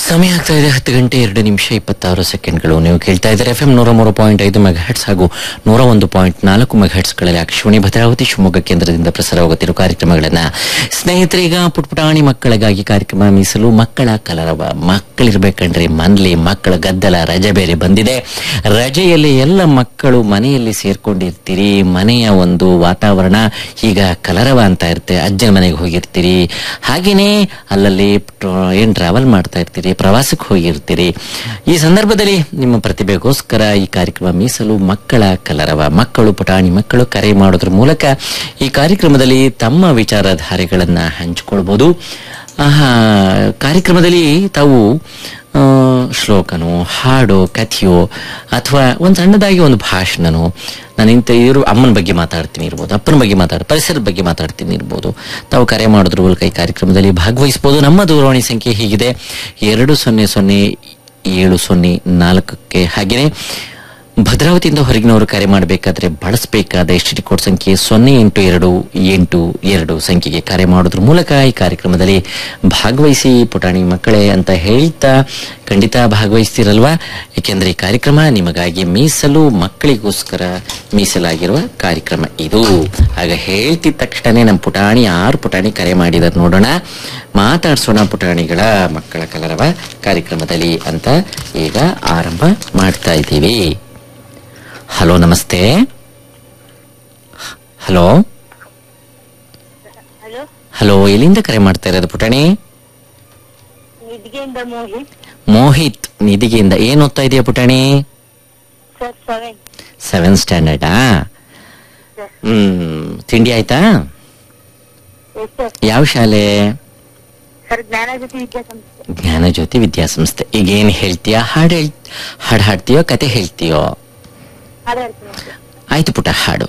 ಸಮಯ ಆಗ್ತಾ ಇದೆ ಹತ್ತು ಗಂಟೆ ಎರಡು ನಿಮಿಷ ಇಪ್ಪತ್ತಾರು ಸೆಕೆಂಡ್ಗಳು ನೀವು ಕೇಳ್ತಾ ಇದ್ದಾರೆ ಎಫ್ ಎಂ ನೂರ ಮೂರು ಪಾಯಿಂಟ್ ಐದು ಮೆಗಾಹೆಟ್ಸ್ ಹಾಗೂ ನೂರ ಒಂದು ಪಾಯಿಂಟ್ ನಾಲ್ಕು ಮೆಗಾಹೆಟ್ಸ್ಗಳಲ್ಲಿ ಆಕಾಶವಾಣಿ ಭದ್ರಾವತಿ ಶಿವಮೊಗ್ಗ ಕೇಂದ್ರದಿಂದ ಪ್ರಸಾರವಾಗುತ್ತಿರುವ ಕಾರ್ಯಕ್ರಮಗಳನ್ನ ಸ್ನೇಹಿತರೀಗ ಪುಟ್ಪುಟಾಣಿ ಮಕ್ಕಳಿಗಾಗಿ ಕಾರ್ಯಕ್ರಮ ಮೀಸಲು ಮಕ್ಕಳ ಕಲರವ ಮಕ್ಕಳಿರ್ಬೇಕಂದ್ರೆ ಮನ್ಲಿ ಮಕ್ಕಳ ಗದ್ದಲ ರಜೆ ಬೇರೆ ಬಂದಿದೆ ರಜೆಯಲ್ಲಿ ಎಲ್ಲ ಮಕ್ಕಳು ಮನೆಯಲ್ಲಿ ಸೇರ್ಕೊಂಡಿರ್ತೀರಿ ಮನೆಯ ಒಂದು ವಾತಾವರಣ ಈಗ ಕಲರವ ಅಂತ ಇರುತ್ತೆ ಅಜ್ಜನ ಮನೆಗೆ ಹೋಗಿರ್ತೀರಿ ಹಾಗೇನೆ ಅಲ್ಲಲ್ಲಿ ಟ್ರ- ಏನ್ ಟ್ರಾವೆಲ್ ಮಾಡ್ತಾ ಇರ್ತೀರಿ ಪ್ರವಾಸಕ್ಕೆ ಹೋಗಿರ್ತೀರಿ ಈ ಸಂದರ್ಭದಲ್ಲಿ ನಿಮ್ಮ ಪ್ರತಿಭೆಗೋಸ್ಕರ ಈ ಕಾರ್ಯಕ್ರಮ ಮೀಸಲು ಮಕ್ಕಳ ಕಲರವ ಮಕ್ಕಳು ಪುಟಾಣಿ ಮಕ್ಕಳು ಕರೆ ಮಾಡೋದ್ರ ಮೂಲಕ ಈ ಕಾರ್ಯಕ್ರಮದಲ್ಲಿ ತಮ್ಮ ವಿಚಾರಧಾರೆಗಳನ್ನ ಹಂಚಿಕೊಳ್ಬಹುದು ಆಹಾ, ಕಾರ್ಯಕ್ರಮದಲ್ಲಿ ತಾವು ಆ, ಶ್ಲೋಕನೋ ಹಾಡೋ ಕಥೆಯೋ ಅಥವಾ ಒಂದು ಸಣ್ಣದಾಗಿ ಒಂದು ಭಾಷಣನೋ ನಾನು ಇಂಥ ಇವರು ಅಮ್ಮನ ಬಗ್ಗೆ ಮಾತಾಡ್ತೀನಿ ಇರ್ಬೋದು ಅಪ್ಪನ ಬಗ್ಗೆ ಮಾತಾಡ ಪರಿಸರದ ಬಗ್ಗೆ ಮಾತಾಡ್ತೀನಿ ಇರ್ಬೋದು ತಾವು ಕರೆ ಮಾಡೋದ್ರ ಮೂಲಕ ಈ ಕಾರ್ಯಕ್ರಮದಲ್ಲಿ ಭಾಗವಹಿಸಬಹುದು ನಮ್ಮ ದೂರವಾಣಿ ಸಂಖ್ಯೆ ಹೀಗಿದೆ ಎರಡು ಸೊನ್ನೆ ಸೊನ್ನೆ ಏಳು ಸೊನ್ನೆ ನಾಲ್ಕಕ್ಕೆ ಹಾಗೆಯೇ ಭದ್ರಾವತಿಯಿಂದ ಹೊರಗಿನವರು ಕರೆ ಮಾಡಬೇಕಾದ್ರೆ ಬಳಸಬೇಕಾದ ಎಸ್ ಟಿ ಕೋಡ್ ಸಂಖ್ಯೆ ಸೊನ್ನೆ ಎಂಟು ಎರಡು ಎಂಟು ಎರಡು ಸಂಖ್ಯೆಗೆ ಕರೆ ಮಾಡೋದ್ರ ಮೂಲಕ ಈ ಕಾರ್ಯಕ್ರಮದಲ್ಲಿ ಭಾಗವಹಿಸಿ ಪುಟಾಣಿ ಮಕ್ಕಳೇ ಅಂತ ಹೇಳ್ತಾ ಖಂಡಿತ ಭಾಗವಹಿಸ್ತಿರಲ್ವಾ ಏಕೆಂದ್ರೆ ಈ ಕಾರ್ಯಕ್ರಮ ನಿಮಗಾಗಿ ಮೀಸಲು ಮಕ್ಕಳಿಗೋಸ್ಕರ ಮೀಸಲಾಗಿರುವ ಕಾರ್ಯಕ್ರಮ ಇದು ಆಗ ಹೇಳ್ತಿದ ತಕ್ಷಣ ನಮ್ಮ ಪುಟಾಣಿ ಆರು ಪುಟಾಣಿ ಕರೆ ಮಾಡಿದಾರೆ ನೋಡೋಣ ಮಾತಾಡ್ಸೋಣ ಪುಟಾಣಿಗಳ ಮಕ್ಕಳ ಕಲರವ ಕಾರ್ಯಕ್ರಮದಲ್ಲಿ ಅಂತ ಈಗ ಆರಂಭ ಮಾಡ್ತಾ ಇದ್ದೀವಿ ಹಲೋ ನಮಸ್ತೆ ಹಲೋ ಹಲೋ ಹಲೋ ಎಲ್ಲಿಂದ ಕರೆ ಮಾಡ್ತಾ ಇರೋದು ಪುಟಾಣಿ ನಿದ್ಗೆಯಿಂದ ಮೋಹಿತ್ ಮೋಹಿತ್ ನಿಧಿಗೆಯಿಂದ ಏನ್ ಓದ್ತಾ ಇದೆಯಾ ಪುಟಾಣಿ ಸರ್ ಸೆವೆನ್ ಸೆವೆನ್ ಸ್ಟ್ಯಾಂಡರ್ಡಾ ಸರ್ ಹ್ಮ್ ತಿಂಡಿ ಆಯ್ತಾ ಎಸ್ ಸರ್ ಯಾವ ಶಾಲೆ ಸರ್ ಜ್ಞಾನಜ್ಯೋತಿ ವಿದ್ಯಾಸಂಸ್ಥೆ ಜ್ಞಾನಜ್ಯೋತಿ ವಿದ್ಯಾಸಂಸ್ಥೆ ಈಗ ಏನ್ ಹೇಳ್ತೀಯಾ ಹಾಡು ಹೇಳ್ ಹಾಡು ಹಾಡ್ತೀಯೋ ಕತೆ ಹೇಳ್ತೀಯೋ ಹಾಡು ಹೇಳ್ತೀನಿ ಸರ್ ಆಯ್ತು ಪುಟ ಹಾಡು